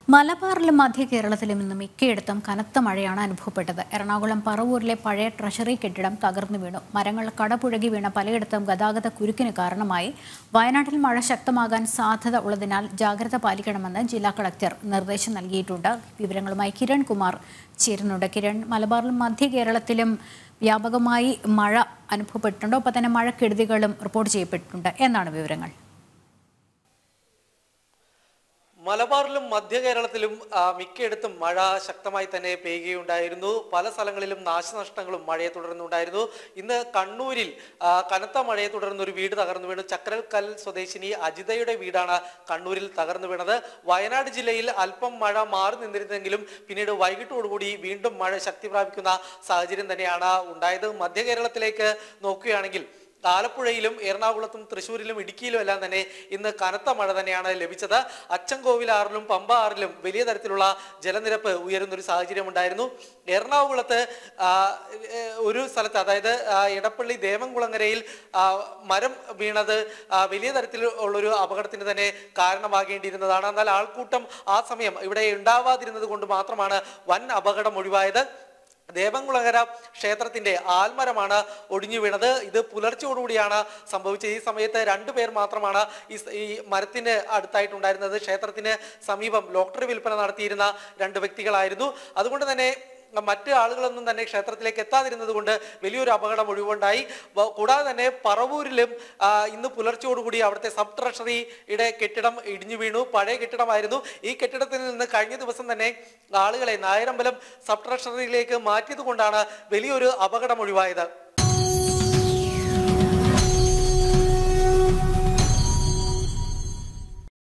മലബാറിലും മധ്യ കേരളത്തിലും ഇന്ന് മിക്കയിടത്തും കനത്ത മഴയാണ് അനുഭവപ്പെട്ടത് എറണാകുളം പറവൂരിലെ പഴയ ട്രഷറി കെട്ടിടം തകർന്നു വീണു മരങ്ങൾ കടപുഴകി വീണ പലയിടത്തും ഗതാഗത കുരുക്കിന് കാരണമായി വയനാട്ടിൽ മഴ ശക്തമാകാൻ സാധ്യത ഉള്ളതിനാൽ ജാഗ്രത പാലിക്കണമെന്ന് ജില്ലാ കളക്ടർ നിർദ്ദേശം നൽകിയിട്ടുണ്ട് വിവരങ്ങളുമായി കിരൺ കുമാർ ചേരുന്നുണ്ട് കിരൺ മലബാറിലും മധ്യ കേരളത്തിലും വ്യാപകമായി മഴ അനുഭവപ്പെട്ടിട്ടുണ്ട് ഒപ്പം തന്നെ മഴക്കെടുതികളും റിപ്പോർട്ട് ചെയ്യപ്പെട്ടിട്ടുണ്ട് എന്നാണ് വിവരങ്ങൾ മലബാറിലും മധ്യ കേരളത്തിലും ആ, മിക്കയിടത്തും മഴ ശക്തമായി തന്നെ പെയ്യുകയുണ്ടായിരുന്നു പല സ്ഥലങ്ങളിലും നാശനഷ്ടങ്ങളും മഴയെ തുടർന്നുണ്ടായിരുന്നു ഇന്ന് കണ്ണൂരിൽ ആ, കനത്ത മഴയെ തുടർന്ന് ഒരു വീട് തകർന്നു വീണു ചക്രൽക്കൽ സ്വദേശിനി അജിതയുടെ വീടാണ് കണ്ണൂരിൽ തകർന്നു വീണത് വയനാട് ജില്ലയിൽ അല്പം മഴ മാറി നിന്നിരുന്നെങ്കിലും പിന്നീട് വൈകിട്ടോടുകൂടി വീണ്ടും മഴ ശക്തി പ്രാപിക്കുന്ന സാഹചര്യം തന്നെയാണ് ഉണ്ടായത് മധ്യ കേരളത്തിലേക്ക് നോക്കുകയാണെങ്കിൽ ആലപ്പുഴയിലും എറണാകുളത്തും തൃശ്ശൂരിലും ഇടുക്കിയിലും എല്ലാം തന്നെ ഇന്ന് കനത്ത മഴ തന്നെയാണ് ലഭിച്ചത് അച്ചൻകോവിൽ ആറിലും പമ്പ ആറിലും വലിയ തരത്തിലുള്ള ജലനിരപ്പ് ഉയരുന്ന ഒരു സാഹചര്യം ഉണ്ടായിരുന്നു എറണാകുളത്ത് ആ, ഏ, ഒരു സ്ഥലത്ത് അതായത് ആ, എടപ്പള്ളി ദേവംകുളങ്ങരയിൽ ആ, മരം വീണത് ആ, വലിയ തരത്തിലുള്ളൊരു അപകടത്തിന് തന്നെ കാരണമാകേണ്ടിയിരുന്നതാണ് എന്നാൽ ആൾക്കൂട്ടം ആ സമയം ഇവിടെ ഉണ്ടാവാതിരുന്നത് കൊണ്ട് മാത്രമാണ് വൻ അപകടം ഒഴിവായത് ദേവംകുളങ്ങര ക്ഷേത്രത്തിന്റെ ആൽമരമാണ് ഒടിഞ്ഞു വീണത് ഇത് പുലർച്ചയോടുകൂടിയാണ് സംഭവിച്ചത് ഈ സമയത്ത് രണ്ടു പേർ മാത്രമാണ് ഈ സ- ഈ മരത്തിന് അടുത്തായിട്ടുണ്ടായിരുന്നത് ക്ഷേത്രത്തിന് സമീപം ലോട്ടറി വിൽപ്പന നടത്തിയിരുന്ന രണ്ട് വ്യക്തികളായിരുന്നു അതുകൊണ്ട് തന്നെ മറ്റ് ആളുകളൊന്നും തന്നെ ക്ഷേത്രത്തിലേക്ക് എത്താതിരുന്നത് കൊണ്ട് വലിയൊരു അപകടം ഒഴിവുണ്ടായി വ- കൂടാതെ തന്നെ പറവൂരിലും ആ, ഇന്ന് പുലർച്ചയോടുകൂടി അവിടുത്തെ സബ് ട്രഷറിയുടെ കെട്ടിടം ഇടിഞ്ഞു വീണു പഴയ കെട്ടിടമായിരുന്നു ഈ കെട്ടിടത്തിൽ നിന്ന് കഴിഞ്ഞ ദിവസം തന്നെ ആളുകളെ നായരമ്പലം സബ് ട്രഷറിയിലേക്ക് മാറ്റിയത് കൊണ്ടാണ് വലിയൊരു അപകടം ഒഴിവായത്